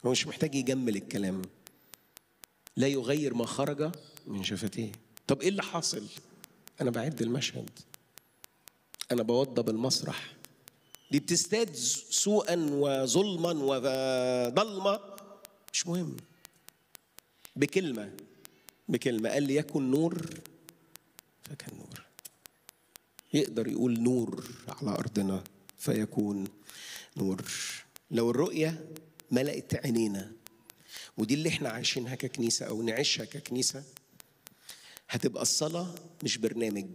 هو مش محتاج يجمل الكلام لا يغير ما خرج من شفتيه طب ايه اللي حاصل انا بعد المشهد انا بوضب المسرح دي بتزداد سوءا وظلما وظلمه مش مهم بكلمه بكلمه قال لي يكن نور فكان نور يقدر يقول نور على ارضنا فيكون نور لو الرؤيه ملأت عينينا ودي اللي احنا عايشينها ككنيسه او نعيشها ككنيسه هتبقى الصلاه مش برنامج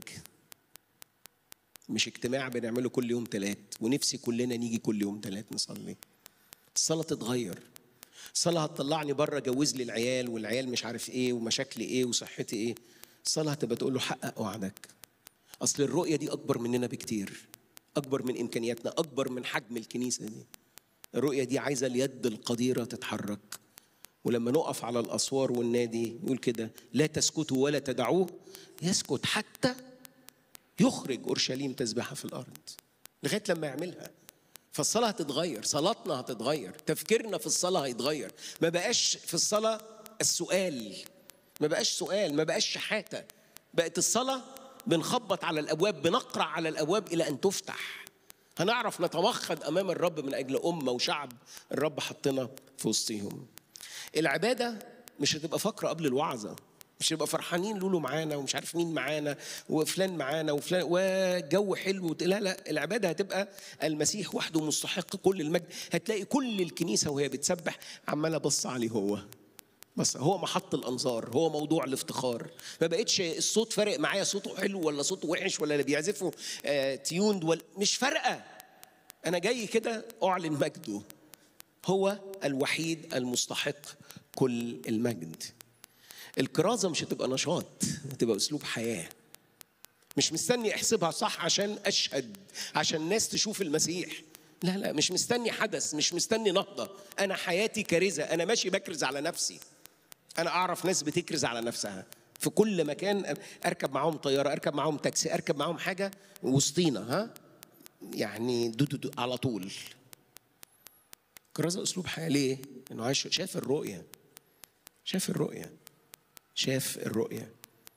مش اجتماع بنعمله كل يوم تلات ونفسي كلنا نيجي كل يوم تلات نصلي الصلاة تتغير الصلاة هتطلعني بره جوز لي العيال والعيال مش عارف ايه ومشاكلي ايه وصحتي ايه الصلاة هتبقى تقول له حقق وعدك اصل الرؤية دي اكبر مننا بكتير اكبر من امكانياتنا اكبر من حجم الكنيسة دي الرؤية دي عايزة اليد القديرة تتحرك ولما نقف على الاسوار والنادي يقول كده لا تسكتوا ولا تدعوه يسكت حتى يخرج اورشليم تسبحها في الارض لغايه لما يعملها فالصلاه هتتغير صلاتنا هتتغير تفكيرنا في الصلاه هيتغير ما بقاش في الصلاه السؤال ما بقاش سؤال ما بقاش شحاته بقت الصلاه بنخبط على الابواب بنقرع على الابواب الى ان تفتح هنعرف نتوخد امام الرب من اجل امه وشعب الرب حطنا في وسطهم العباده مش هتبقى فقره قبل الوعظه مش هنبقى فرحانين لولو معانا ومش عارف مين معانا وفلان معانا وفلان وجو حلو لا لا العباده هتبقى المسيح وحده مستحق كل المجد هتلاقي كل الكنيسه وهي بتسبح عماله بص عليه هو بس هو محط الانظار هو موضوع الافتخار ما بقتش الصوت فارق معايا صوته حلو ولا صوته وحش ولا اللي بيعزفوا آه تيوند ولا مش فارقه انا جاي كده اعلن مجده هو الوحيد المستحق كل المجد الكرازة مش هتبقى نشاط هتبقى أسلوب حياة مش مستني أحسبها صح عشان أشهد عشان الناس تشوف المسيح لا لا مش مستني حدث مش مستني نهضة أنا حياتي كارثة أنا ماشي بكرز على نفسي أنا أعرف ناس بتكرز على نفسها في كل مكان أركب معاهم طيارة أركب معاهم تاكسي أركب معاهم حاجة وسطينا ها يعني دو دو دو على طول كرازة أسلوب حياة ليه؟ إنه عايش شاف الرؤية شاف الرؤية شاف الرؤية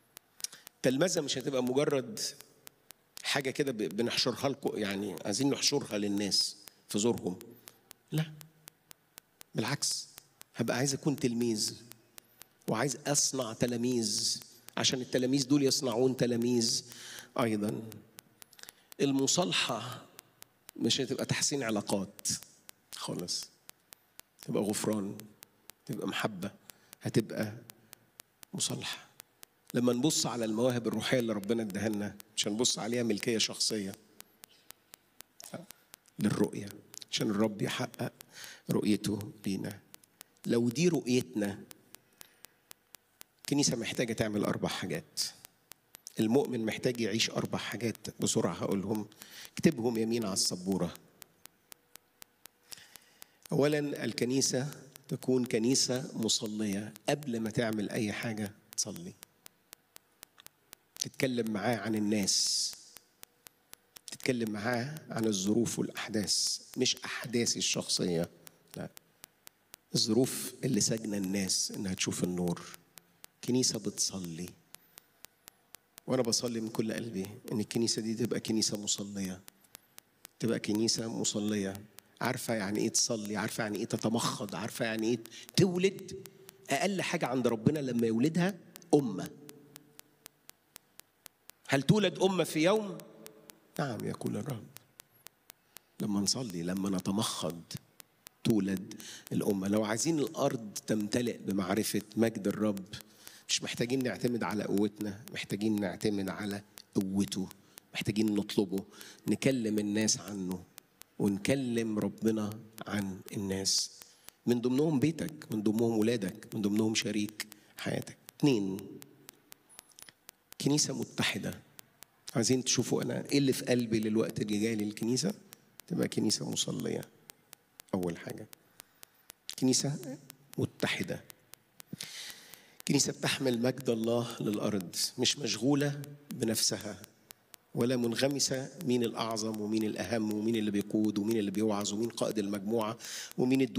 تلمذة مش هتبقى مجرد حاجة كده بنحشرها لكم يعني عايزين نحشرها للناس في زورهم لا بالعكس هبقى عايز أكون تلميذ وعايز أصنع تلاميذ عشان التلاميذ دول يصنعون تلاميذ أيضا المصالحة مش هتبقى تحسين علاقات خالص تبقى غفران تبقى محبة هتبقى مصالحة لما نبص على المواهب الروحية اللي ربنا اداها لنا مش هنبص عليها ملكية شخصية للرؤية عشان الرب يحقق رؤيته لينا لو دي رؤيتنا الكنيسة محتاجة تعمل أربع حاجات المؤمن محتاج يعيش أربع حاجات بسرعة هقولهم اكتبهم يمين على السبورة أولا الكنيسة تكون كنيسة مصلية قبل ما تعمل أي حاجة تصلي تتكلم معاه عن الناس تتكلم معاه عن الظروف والأحداث مش أحداثي الشخصية لا الظروف اللي ساجنة الناس إنها تشوف النور كنيسة بتصلي وأنا بصلي من كل قلبي إن الكنيسة دي تبقى كنيسة مصلية تبقى كنيسة مصلية عارفة يعني إيه تصلي عارفة يعني إيه تتمخض عارفة يعني إيه تولد أقل حاجة عند ربنا لما يولدها أمة هل تولد أمة في يوم؟ نعم يقول الرب لما نصلي لما نتمخض تولد الأمة لو عايزين الأرض تمتلئ بمعرفة مجد الرب مش محتاجين نعتمد على قوتنا محتاجين نعتمد على قوته محتاجين نطلبه نكلم الناس عنه ونكلم ربنا عن الناس من ضمنهم بيتك من ضمنهم ولادك من ضمنهم شريك حياتك اثنين كنيسة متحدة عايزين تشوفوا أنا إيه اللي في قلبي للوقت اللي جاي للكنيسة تبقى كنيسة مصلية أول حاجة كنيسة متحدة كنيسة بتحمل مجد الله للأرض مش مشغولة بنفسها ولا منغمسة مين الأعظم ومين الأهم ومين اللي بيقود ومين اللي بيوعظ ومين قائد المجموعة ومين